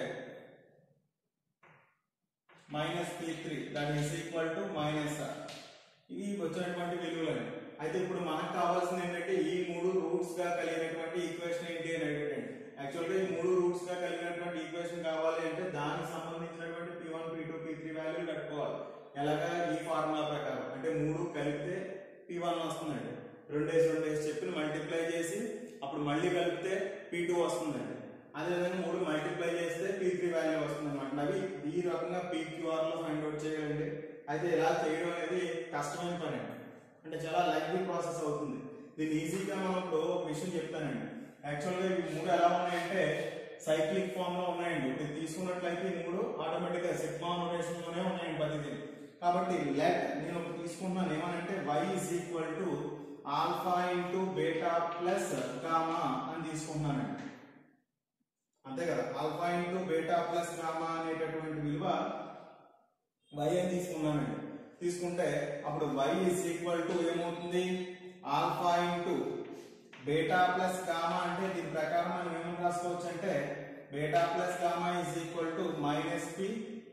minus p three that is equal to minus r ఇవి వచ్చినటువంటి విలువలు అయితే ఇప్పుడు మనకు కావాల్సింది ఏంటంటే ఈ మూడు రూట్స్ గా కలిగినటువంటి ఈక్వేషన్ ఏంటి అని అడిగాడు యాక్చువల్గా ఈ మూడు రూట్స్ గా కలిగినటువంటి ఈక్వేషన్ కావాలి అంటే దానికి సంబంధించినటువంటి p one p two p three వాల్యూలు కట్టుకోవాలి ఎలాగా ఈ ఫార్ములా ప్రకారం అంటే మూడు కలిపితే పి వన్ వస్తుందండి రెండు వేసి రెండు వేసి చెప్పి మల్టిప్లై చేసి అప్పుడు మళ్ళీ కలిపితే పి టూ వస్తుందండి అదేవిధంగా మూడు మల్టిప్లై చేస్తే పీ త్రీ వాల్యూ వస్తుంది అనమాట అవి ఈ రకంగా పీక్యూఆర్ లో ఫైండ్ అవుట్ చేయాలండి అయితే ఇలా చేయడం అనేది కష్టమైన పని అండి అంటే చాలా లైఫీ ప్రాసెస్ అవుతుంది దీన్ని ఈజీగా మనం ఇప్పుడు ఒక విషయం చెప్తానండి యాక్చువల్గా ఇవి మూడు ఎలా ఉన్నాయంటే సైక్లిక్ ఫామ్ లో ఉన్నాయండి ఇప్పుడు తీసుకున్నట్లయితే ఈ మూడు ఆటోమేటిక్ గా సిగ్మా నోటేషన్ లోనే ఉన్నాయండి ప్రతిదీ కాబట్టి లెట్ నేను ఒకటి తీసుకుంటున్నాను ఏమనంటే y is equal to alpha into beta plus gamma అని తీసుకుంటున్నానండి అంతే కదా alpha into beta plus gamma అనేటటువంటి విలువ y అని తీసుకున్నానండి తీసుకుంటే అప్పుడు y ఈజ్ ఈక్వల్ టు ఏమవుతుంది alpha into beta plus gamma అంటే దీని ప్రకారం మనం ఏమని రాసుకోవచ్చు అంటే beta plus gamma is equal to minus p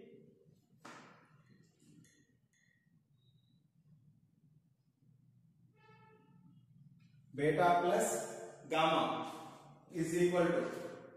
beta plus gamma is equal to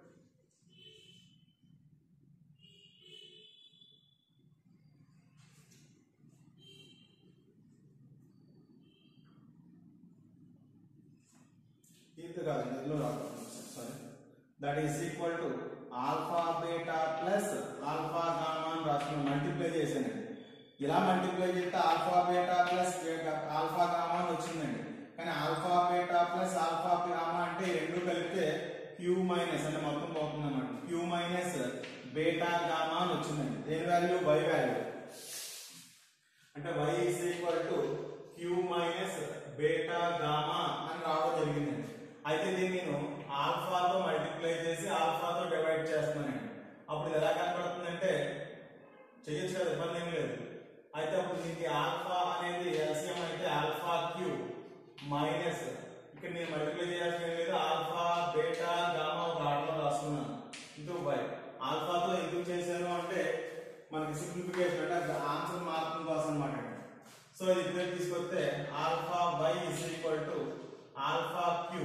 ఇది కాదు ఇందులో రాదు sorry that is equal to alpha beta plus alpha gamma అని రాసుకుని మల్టిప్లై చేశాను ఇలా మల్టిప్లై చేస్తే alpha beta plus alpha gamma అని వచ్చిందండి కానీ alpha beta plus alpha gamma అంటే ఈ రెండు కలిపితే క్యూ మైనస్ అంటే మొత్తం పోతుంది అన్నమాట క్యూ మైనస్ బీటా గామా అని వచ్చిందండి దేని వాల్యూ బై వాల్యూ అంటే y is equal to q minus beta gamma అని రావడం జరిగిందండి అయితే దీన్ని నేను ఆల్ఫాతో మల్టిప్లై చేసి ఆల్ఫాతో డివైడ్ చేస్తున్నానండి అప్పుడు ఇది ఎలా కనపడుతుందంటే చేయొచ్చు కదా ఇబ్బంది ఏం లేదు అయితే అప్పుడు దీనికి ఆల్ఫా అనేది ఎల్సిఎం అయితే ఆల్ఫా క్యూ మైనస్ ఇక్కడ నేను మల్టిప్లై చేయాల్సిన ఏం లేదు ఆల్ఫా బీటా గామా ఒక ఆటలో రాసుకున్నాను ఇంటూ బై ఆల్ఫాతో ఎందుకు చేశాను అంటే మనకి సింప్లిఫికేషన్ అంటే ఆన్సర్ మార్కింగ్ కోసం అనమాట సో ఇది ఇక్కడ తీసుకొస్తే alpha by is equal to alpha q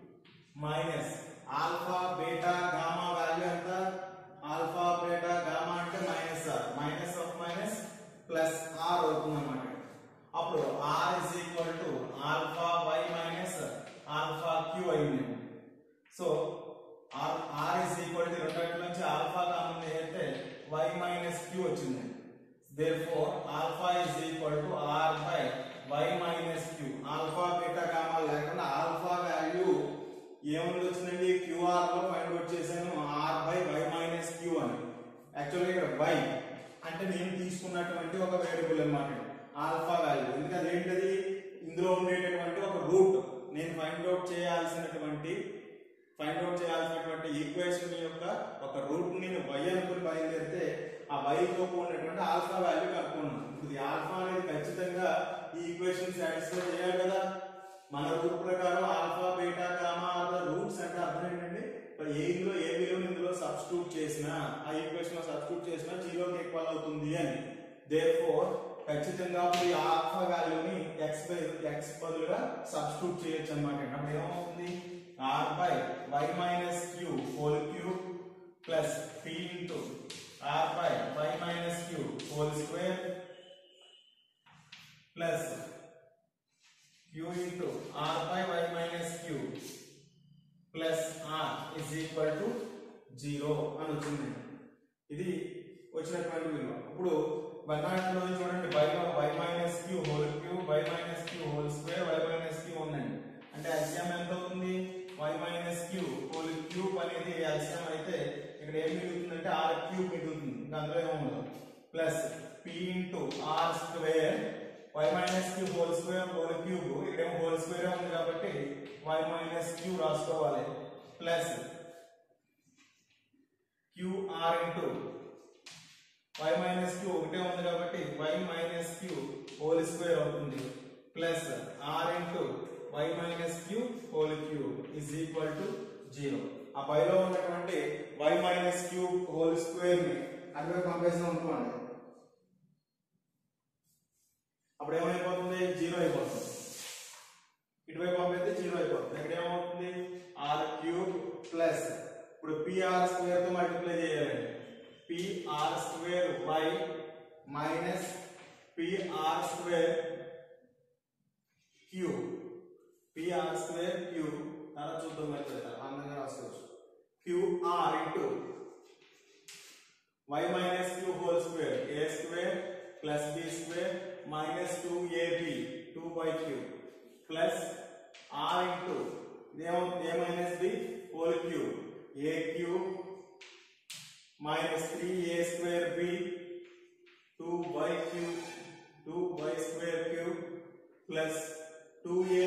minus alpha beta gamma value ఎంత ఆల్ఫా బీటా గామా అంటే minus r minus of minus plus r అవుతుంది అనమాట అప్పుడు r is equal to alpha y minus alpha q అయింది so r r is equal to రెండింటి నుంచి alpha common అయితే y minus q వచ్చింది therefore alpha is equal to r by y minus q alpha beta gamma లేకుండా alpha value ఏమని వచ్చిందండి qr లో find out చేశాను r by y minus q అని యాక్చువల్గా ఇక్కడ వై అంటే నేను తీసుకున్నటువంటి ఒక వేరియబుల్ అన్నమాట ఆల్ఫా వాల్యూ ఎందుకంటే ఏంటది ఇందులో ఉండేటటువంటి ఒక రూట్ నేను ఫైండ్ అవుట్ చేయాల్సినటువంటి ఫైండ్ అవుట్ చేయాల్సినటువంటి ఈక్వేషన్ యొక్క ఒక రూట్ నేను y అనుకుని బయలుదేరితే ఆ y తో కూడినటువంటి ఆల్ఫా వాల్యూ కనుక్కున్నాను ఇప్పుడు ఈ ఆల్ఫా అనేది ఖచ్చితంగా ఈ ఈక్వేషన్ సాటిస్ఫై చేయాలి కదా మన రూట్ ప్రకారం alpha beta gamma are roots అంటే అర్థం ఏంటంటే ఇప్పుడు ఏ ఇందులో ఏ విలువని ఇందులో సబ్స్టిట్యూట్ చేసినా ఆ ఈక్వేషన్ లో సబ్స్టిట్యూట్ చేసినా జీరోకి ఈక్వల్ అవుతుంది అని దేర్ ఫోర్ ఖచ్చితంగా ఇప్పుడు ఈ ఆల్ఫా వాల్యూని ఎక్స్ బై ఎక్స్ బదులుగా సబ్స్టిట్యూట్ చేయొచ్చు అనమాట అప్పుడు ఏమవుతుంది r by y minus q whole cube plus p into r by y minus q whole square plus q into r by y minus q plus r is equal to zero అని వచ్చింది ఇది వచ్చినటువంటి విలువ ఇప్పుడు బనాట్లో చూడండి by y minus q whole q y minus q whole square y minus q ఉందండి అంటే ఎల్సిఎం ఎంత అవుతుంది y minus q whole cube అనేది ఎల్సిఎం అయితే ఇక్కడ ఏం మిగులుతుందంటే ఆర్ క్యూబ్ మిగులుతుంది ఇంకా అందులో ఏముండదు plus p into r square y minus q whole square whole cube ఇక్కడేమో హోల్ స్క్వేర్ ఉంది కాబట్టి వై మైనస్ క్యూ రాసుకోవాలి plus qr into y minus q ఒకటే ఉంది కాబట్టి y minus q whole square అవుతుంది plus r into y minus q whole q is equal to zero ఆ పైలో ఉన్నటువంటి y minus q whole square ని అటువైపు పంపేసిన అనుకోండి అప్పుడు ఏమైపోతుంది జీరో అయిపోతుంది ఇటువైపు పంపితే జీరో అయిపోతుంది ఇక్కడ ఏమవుతుంది ఆర్ క్యూబ్ ప్లస్ ఇప్పుడు పిఆర్ స్క్వేర్ తో మల్టిప్లై చేయాలండి pr square by minus pr square q pr square q తర్వాత చూద్దాం మరి అందంగా రాసుకోవచ్చు qr into y minus q whole square a square plus b square minus 2ab 2 by q plus r into a minus b whole cube a cube minus three a square b two y cube two y square cube plus two a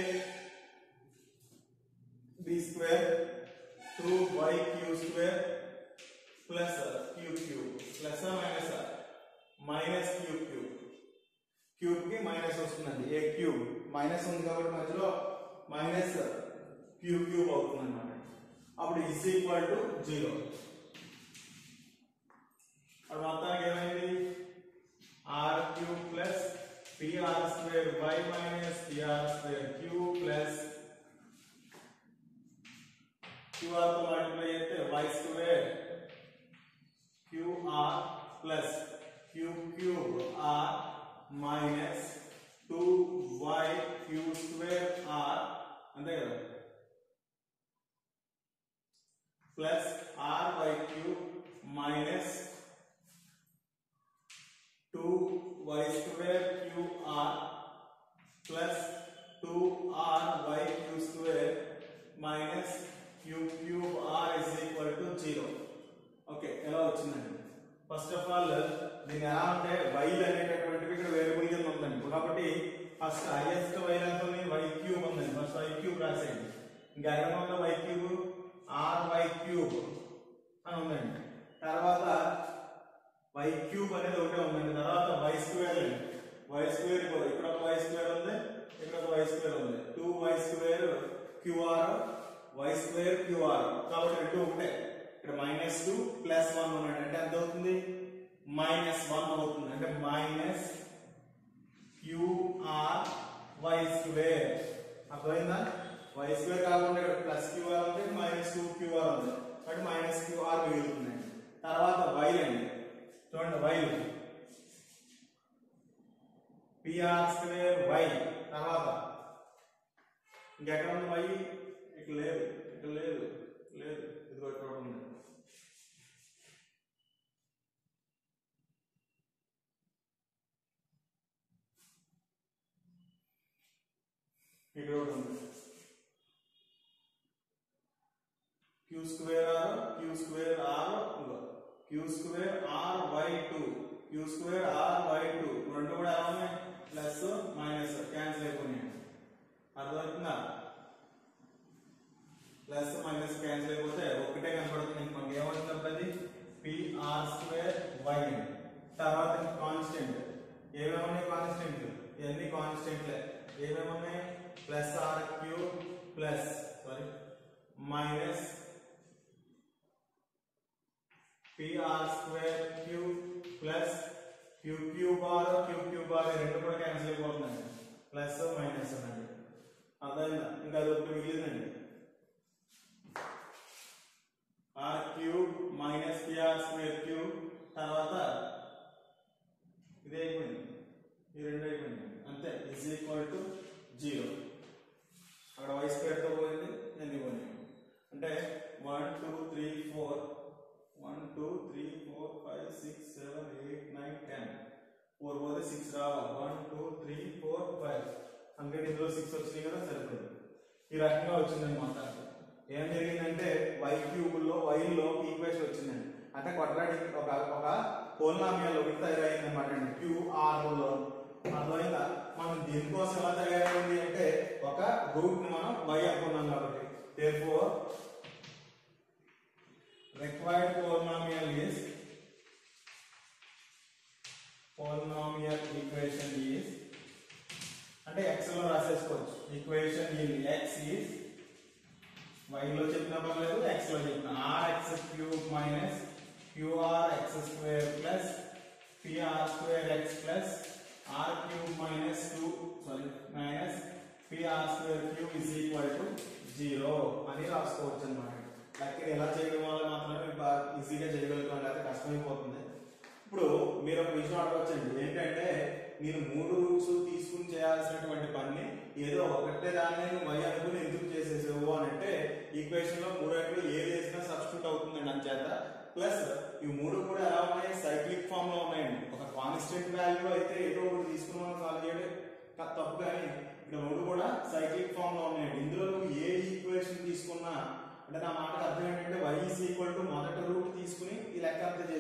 b square two y q square plus q cube plus minus minus q cube cube కి minus వస్తుందండి a cube minus ఉంది కాబట్టి మధ్యలో minus q cube అవుతుంది అనమాట అప్పుడు is equal to zero అప్పుడు మొత్తానికి ఏమైంది r cube plus pr square y minus pr square q plus qr తో మల్టిప్లై చేస్తే y square qr plus q cube r minus two y q square r అంతే కదా plus r y cube minus two y square q r plus two r y q square minus q cube r is equal to zero okay ఎలా వచ్చిందండి first of all దీని ఎలా అంటే while అనేటటువంటివి ఇక్కడ variable కింద ఉందండి కాబట్టి ఫస్ట్ హైయెస్ట్ వైల్ ఎంత ఉంది వై క్యూబ్ ఉందండి ఫస్ట్ వై క్యూబ్ రాసేయండి ఇంకా ఎక్కడ ఉందో y cube r y cube అని ఉందండి తర్వాత వై క్యూబ్ అనేది ఒకటే ఉందండి తర్వాత వై స్క్వేర్ వై స్క్వేర్ ఇక్కడ ఒక వై స్క్వేర్ ఉంది ఇక్కడ ఒక వై స్క్వేర్ ఉంది two y square qr y square qr కాబట్టి రెండు ఒకటే ఇక్కడ మైనస్ టూ ప్లస్ వన్ ఉన్నాడు అంటే ఎంత అవుతుంది మైనస్ వన్ అవుతుంది అంటే మైనస్ క్యూఆర్ వై స్క్వేర్ అర్థమైందా వై స్క్వేర్ కాకుండా ఇక్కడ ప్లస్ క్యూఆర్ ఉంది మైనస్ టూ క్యూఆర్ ఉంది కాబట్టి మైనస్ క్యూఆర్ మిగులుతుంది తర్వాత వై అండి చూడండి వై పిఆర్ స్క్వేర్ వై తర్వాత ఇంకెక్కడ ఉంది వై ఇక్కడ లేదు ఇక్కడ లేదు లేదు ఇదిగో ఇక్కడ ఉంది ఇక్కడ ఒకటి ఉంది q square r q square r q square r y two q square r y two రెండు కూడా ఎలా ఉన్నాయి ప్లస్ మైనస్ క్యాన్సిల్ అయిపోయినాయి అర్థమవుతుందా ప్లస్ మైనస్ క్యాన్సిల్ అయిపోతే ఒకటే కనపడుతుంది మనకి ఏమవుతుంది అది పిఆర్ స్క్వేర్ వై తర్వాత కాన్స్టెంట్ ఏమేమి ఉన్నాయి కాన్స్టెంట్ ఇవన్నీ కాన్స్టెంట్లే ఏమేమి ఉన్నాయి plus r cube plus sorry minus pr square cube plus q cube r q cube r రెండు కూడా క్యాన్సిల్ అయిపోతుందండి ప్లస్ మైనస్ అండి అర్థమైందా ఇంకా అది ఒకటి మిగిలిందండి r cube minus pr square cube తర్వాత ఇది అయిపోయింది ఈ రెండు అయిపోయింది అంతే ఇజ్ ఈక్వల్ టు జీరో అక్కడ వై స్క్వేర్ తో పోయింది ఎన్ని పోయింది అంటే one two three four one two three four five six seven eight nine ten four పోతే సిక్స్ రావాలి one two three four five అందుకని ఇందులో సిక్స్ వచ్చినాయి కదా సరిపోయింది ఈ రకంగా వచ్చిందండి మొత్తానికి ఏం జరిగిందంటే వై క్యూబ్ లో వై లో ఈక్వేషన్ వచ్చిందండి అంటే క్వాడ్రాటిక్ ఒక ఒక పోల్నామియల్ ఒకటి తయారైంది అనమాట అండి క్యూఆర్ లో అర్థమైందా మనం దీనికోసం ఎలా తయారైంది అంటే ఒక రూట్ ని మనం వై అనుకున్నాం కాబట్టి therefore required polynomial is polynomial equation is అంటే x లో రాసేసుకోవచ్చు equation in x is y లో చెప్పిన పర్లేదు x లో చెప్పిన rx cube minus qrx square plus pr square x plus r cube minus 2 sorry minus pr square cube is equal to zero అని రాసుకోవచ్చు అన్నమాట లెక్కని ఎలా చేయడం వల్ల మాత్రమే మీకు బాగా ఈజీగా చేయగలుగుతాం లేకపోతే కష్టమైపోతుంది ఇప్పుడు మీరు ఒక విషయం అడగచ్చండి ఏంటంటే మీరు మూడు రూట్స్ తీసుకుని చేయాల్సినటువంటి పని ఏదో ఒకటే దాన్ని నువ్వు వై అనుకుని ఎందుకు చేసేసావు అని అంటే ఈక్వేషన్ లో మూడింటిలో ఏది వేసినా సబ్స్టిట్యూట్ అవుతుందండి అంచేత ప్లస్ ఈ మూడు కూడా ఎలా ఉన్నాయి సైక్లిక్ ఫామ్ లో ఉన్నాయండి ఒక కాన్స్టెంట్ వాల్యూ అయితే ఏదో ఒకటి తీసుకుని మనం సాల్వ్ చేయడం క- తప్పు కానీ ఇక్కడ మూడు కూడా సైక్లిక్ ఫామ్ లో ఉన్నాయండి ఇందులో నువ్వు ఏ ఈక్వేషన్ తీసుకున్నా అంటే నా మాటకు అర్థం ఏంటంటే y ఈజ్ ఈక్వల్ టు మొదటి రూట్ తీసుకుని ఈ లెక్క అంతా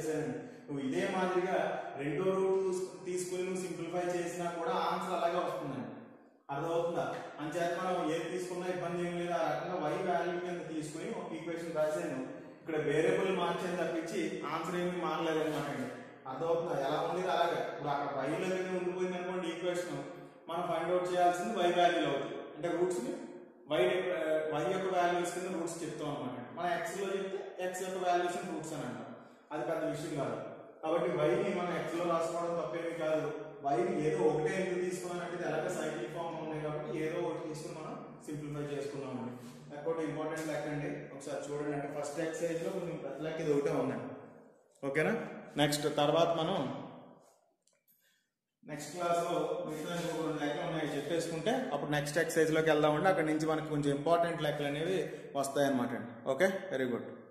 నువ్వు ఇదే మాదిరిగా రెండో రూట్ తీసుకుని నువ్వు సింప్లిఫై చేసినా కూడా ఆన్సర్ అలాగే వస్తుందండి అర్థమవుతుందా అంచేత మనం ఏది తీసుకున్నా ఇబ్బంది ఏం లేదు ఆ రకంగా వై వాల్యూ కింద తీసుకుని ఒక ఈక్వేషన్ రాశాను ఇక్కడ వేరియబుల్ మార్చాను తప్పించి ఆన్సర్ ఏమీ మారలేదు అనమాట అండి అర్థమవుతుందా ఎలా ఉంది అలాగే ఇప్పుడు అక్కడ వైలో ఉండిపోయింది అనుకోండి ఈక్వేషన్ మనం ఫైండ్ అవుట్ చేయాల్సింది వై వాల్యూ అవుతుంది అంటే రూట్స్ ని వై వై యొక్క వాల్యూస్ కింద రూట్స్ చెప్తాం అనమాట మన ఎక్స్ లో చెప్తే ఎక్స్ యొక్క వాల్యూస్ రూట్స్ అని అంటాం అది పెద్ద విషయం కాదు కాబట్టి వైని మనం ఎక్స్ లో రాసుకోవడం తప్పేమీ కాదు వైని ఏదో ఒకటే ఎందుకు తీసుకున్నానంటే ఇది ఎలాగ సైకిల్ ఫామ్ ఉన్నాయి కాబట్టి ఏదో ఒకటి తీసుకుని మనం సింప్లిఫై చేసుకున్నాం అండి ఇంకోటి ఇంపార్టెంట్ లెక్క అండి ఒకసారి చూడండి అంటే ఫస్ట్ ఎక్సైజ్ లో కొంచెం ప్రతి లెక్క ఇది ఒకటే ఉందండి ఓకేనా నెక్స్ట్ తర్వాత మనం నెక్స్ట్ క్లాస్ లో మిగతా ఇంకొక రెండు లెక్కలు ఉన్నాయి చెప్పేసుకుంటే అప్పుడు నెక్స్ట్ ఎక్సైజ్ లోకి వెళ్దామండి అక్కడ నుంచి మనకి కొంచెం ఇంపార్టెంట్ లెక్కలు అనేవి వస్తాయి అనమాట అండి ఓకే వెరీ గుడ్